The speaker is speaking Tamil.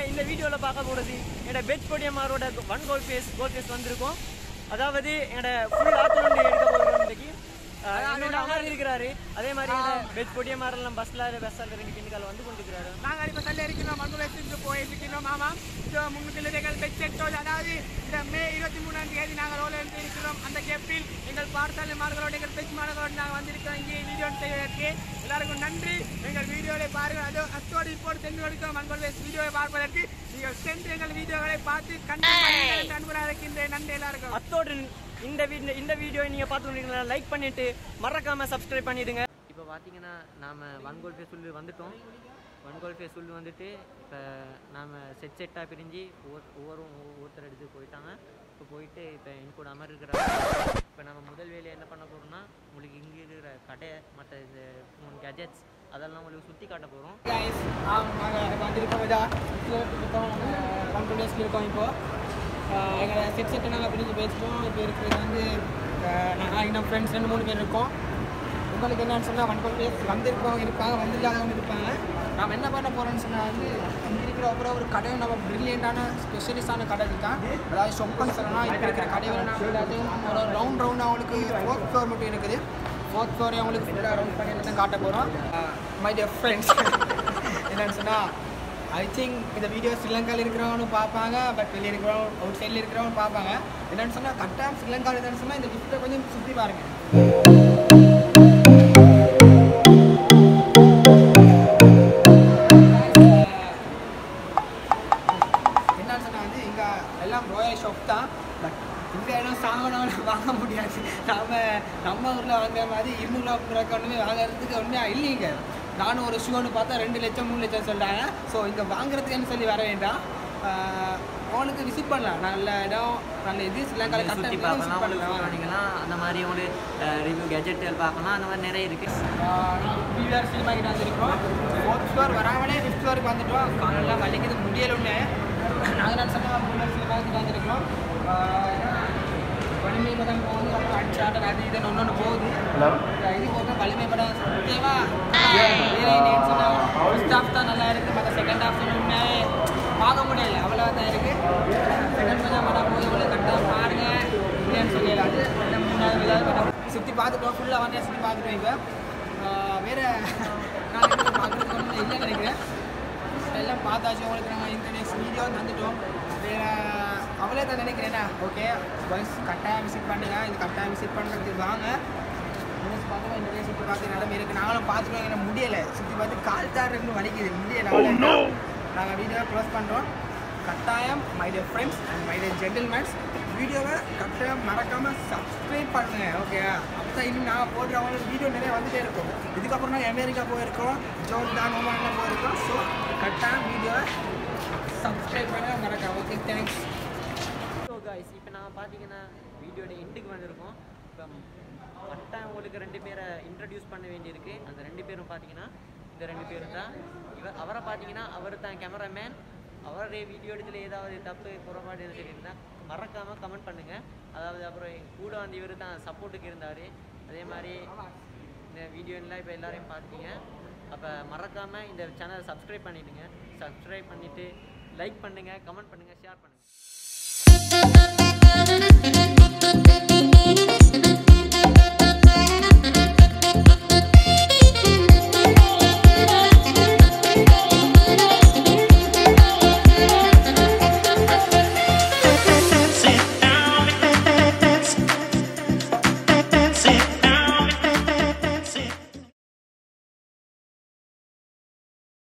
இந்த வீடியோவில் பார்க்க போகிறது என்னோட பெட் பொடியம்மாரோட One Galle Face Galle Face வந்திருக்கோம் அதாவது என்னோட ஃபுல் ஆத்துலண்டு எடுக்க போகிறோம் இன்னைக்கு அஹ், என்னோட அமர் இருக்கிறாரு அதே மாதிரி என்னோட பெட் பொடியம்மாரெல்லாம் பஸ்ல பஸ்ஸில் ரெண்டு பின்னுக்கால் வந்து கொண்டிருக்கிறாரு நாங்கள் இப்போ தள்ளி இருக்கிறோம் மங்குளத்துக்கு போயிருக்கிறோம் ஆமாம் இதோ முன்னிலைகள் பெச்செட்டோல் அதாவது இந்த மே இருபத்தி மூணாம் தேதி நாங்கள் ரோல் எடுத்து இருக்கிறோம் அந்த கேப்பில் எங்கள் பாடசாலை மாணவர்களோடு எங்கள் பெச் மாணவர்களோடு நாங்கள் வந்திருக்கிறோம் இங்கே வீடியோ செய்வதற்கு எல்லாருக்கும் நன்றி எங்கள் வீடியோவை பாருங்கள் அதோ அத்தோடு இப்போது சென்று கொடுக்கிறோம் மங்குள் வீடியோவை பார்ப்பதற்கு நீங்கள் சென்று எங்கள் வீடியோகளை பார்த்து கண்டு அன்பராக இருக்கின்ற நன்றி எல்லாருக்கும் அத்தோடு இந்த வீடியோ இந்த வீடியோ நீங்க பார்த்துருந்தீங்களா லைக் பண்ணிட்டு மறக்காம சப்ஸ்கிரைப் பண்ணிடுங்க இப்போ பார்த்தீங்கன்னா நாம ஒன் கோல் ஃபேஸ் சொல்லி வந்துட்டோம் ஒன் கோல் ஃபேஸ் சொல்லி வந்துட்டு இப்போ நாம செட் செட்டாக பிரிஞ்சு ஒவ்வொரு ஒவ்வொரு ஒவ்வொருத்தர் எடுத்து போயிட்டாங்க இப்போ போயிட்டு இப்போ என் கூட அமர் இருக்கிறாங்க இப்போ நம்ம முதல் வேலையை என்ன பண்ண போறோம்னா உங்களுக்கு இங்கே இருக்கிற கடை மற்ற இந்த கெஜெட்ஸ் அதெல்லாம் உங்களுக்கு சுற்றி காட்ட போகிறோம் கைஸ் நாங்கள் வந்திருக்கோம் இதா இருக்கோம் ஒன் டூ டேஸ்க்கு இருக்கோம் இப்போ எங்களை செட் செட்டு நாங்கள் பிரிஞ்சு பேசிட்டோம் இப்போ இருக்கிறது வந்து நாங்கள் இன்னும் ஃப்ரெண்ட்ஸ் ரெண்டு மூணு பேர் இருக்கோம் உங்களுக்கு என்னன்னு சொன்னால் ஒன் டூ டேஸ் வந்திருக்கோம் இருப்பாங்க வந்தில்லாதவங்க இருப்பாங்க நாம் என்ன பண்ண போகிறோம்னு சொன்னால் வந்து இங்கே இருக்கிற ஒவ்வொரு ஒரு கடையும் நம்ம ப்ரில்லியண்டான ஸ்பெஷலிஸ்டான கடை இருக்கான் அதாவது ஷொப்பன் சொல்லலாம் இப்போ இருக்கிற கடைகள் நான் எல்லாத்தையும் ஒரு ரவுண்ட் ரவுண்ட் அவங்களுக்கு ஃபோர்த் ஃப்ளோர் மட்டும் இருக்குது ஃபோர்த் ஃப்ளோரை அவங்களுக்கு ஃபுல்லாக ரவுண்ட் பண்ணி எல்லாத்தையும் காட்ட போகிறோம் மை டியர் ஃப்ரெண்ட்ஸ் என்னன்னு சொன்னால் ஐ திங்க் இந்த வீடியோ ஸ்ரீலங்காவில் இருக்கிறவனும் பார்ப்பாங்க பட் வெளியே இருக்கிறவங்க அவுட் சைடில் இருக்கிறவங்க பார்ப்பாங்க என்னன்னு சொன்னால் கரெக்டாக ஸ்ரீலங்காவில் என்னன்னு சொன்னால் இந்த கிஃப்ட்டை கொஞ்சம் சுற்றி பாருங்கள் என்னன்னு சொன்னால் வந்து இங்கே எல்லாம் ரோயல் ஷாப் தான் பட் இந்த இடம் சாங்கனவனை வாங்க முடியாது நாம நம்ம ஊரில் வாங்குற மாதிரி இருநூறுவா ரூபாய்க்கு ஒன்றுமே வாங்குறதுக்கு ஒன்றுமே இல்லைங்க நானும் ஒரு ஷூ ஒன்று பார்த்தா ரெண்டு லட்சம் மூணு லட்சம் சொல்கிறாங்க ஸோ இங்கே வாங்குறதுக்குன்னு சொல்லி வர வேண்டாம் ஆஹ் அவனுக்கு விசிட் பண்ணலாம் நல்ல இடம் நல்ல இது ஸ்ரீலங்காவில் சுற்றி கரெக்டாக பார்க்கலாம் விசிட் உங்களுக்கு பண்ணலாம் பண்ணிக்கலாம் அந்த மாதிரி உங்களுக்கு ரிவ்யூ கெஜெட்டுகள் பார்க்கலாம் அந்த மாதிரி நிறைய இருக்குது பிவிஆர் சினிமா கிட்ட வந்திருக்கோம் ஃபோர்த் ஃப்ளோர் வராமலே ஃபிஃப்த் ஃப்ளோருக்கு வந்துட்டோம் காலெல்லாம் வலிக்குது முடியல ஒன்று நாங்கள் நான் சொன்ன பிவிஆர் சினிமா கிட்ட வந்திருக்கோம் வலிமை படம் போகுது அப்புறம் அடிச்சாட்டம் அது இது ஒன்று ஒன்று போகுது இது போக வலிமை படம் சத்தியமாக ஃபர்ஸ்ட் ஹாஃப் தான் நல்லா இருக்குது மற்ற செகண்ட் ஹாஃப் ஒன்றுமே பார்க்க முடியல அவ்வளோ தான் இருக்குது செகண்ட் படம் படம் போய் இவ்வளோ கரெக்டாக பாருங்க இல்லைன்னு சொல்லலாம் அது இந்த மூணாவது விழா படம் சுற்றி பார்த்துட்டோம் ஃபுல்லாக வந்து சுற்றி பார்த்துட்டோம் இப்போ ஆஹ் வேற நான் எதுவும் பார்க்குறதுக்கு ஒன்றும் இல்லைன்னு நினைக்கிறேன் எல்லாம் பார்த்தாச்சு உங்களுக்கு நாங்கள் இந்த நெக்ஸ்ட் வீடியோ தந்துட்டோம் வேற அவளே தான் நினைக்கிறேன்னா ஓகே பஸ் கட்டாயம் விசிட் பண்ணுங்க இது கட்டாயம் விசிட் பண்ணுறதுக்கு வாங்க நினைச்சு பார்த்தோம் இந்த டே சுற்றி பார்த்து நிலமை இருக்குது நாங்களும் பார்த்துட்டோம் எனக்கு முடியலை சுற்றி பார்த்து கால் தார் ரெண்டு வலிக்குது முடியலை அவ்வளோ நாங்கள் வீடியோவை க்ளோஸ் பண்ணுறோம் கட்டாயம் my dear friends and my dear gentlemens வீடியோவை கட்டாயம் மறக்காமல் சப்ஸ்கிரைப் பண்ணுங்க ஓகே அப்போ தான் இன்னும் நாங்கள் போடுறவங்களுக்கு வீடியோ நிறைய வந்துட்டே இருக்கும் இதுக்கப்புறம் நாங்கள் அமெரிக்கா போயிருக்கோம் ஜோர்டான் ஒமான்லாம் போயிருக்கோம் ஸோ கட்டாயம் வீடியோவை சப்ஸ்கிரைப் பண்ண மறக்காம ஓகே தேங்க்ஸ் ஸோ காய்ஸ் இப்போ நான் பார்த்தீங்கன்னா வீடியோட எண்டுக்கு வந்திருக்கோம் இப்போ கரெக்டாக உங்களுக்கு ரெண்டு பேரை இன்ட்ரடியூஸ் பண்ண வேண்டியிருக்கு அந்த ரெண்டு பேரும் பார்த்தீங்கன்னா இந்த ரெண்டு பேரும் தான் இவர் அவரை பார்த்தீங்கன்னா அவர் தான் கேமராமேன் அவருடைய வீடியோ எடுத்துல ஏதாவது தப்பு குறைபாடு எதுவும் தெரியுதுன்னா மறக்காமல் கமெண்ட் பண்ணுங்கள் அதாவது அப்புறம் என் கூட வந்து இவர் தான் சப்போர்ட்டுக்கு இருந்தார் அதே மாதிரி இந்த வீடியோலாம் இப்போ எல்லாரையும் பார்த்தீங்க அப்போ மறக்காமல் இந்த சேனலை சப்ஸ்கிரைப் பண்ணிவிடுங்க சப்ஸ்கிரைப் பண்ணிவிட்டு லைக் பண்ணுங்கள் கமெண்ட் பண்ணுங்கள் ஷேர் பண்ணுங்கள்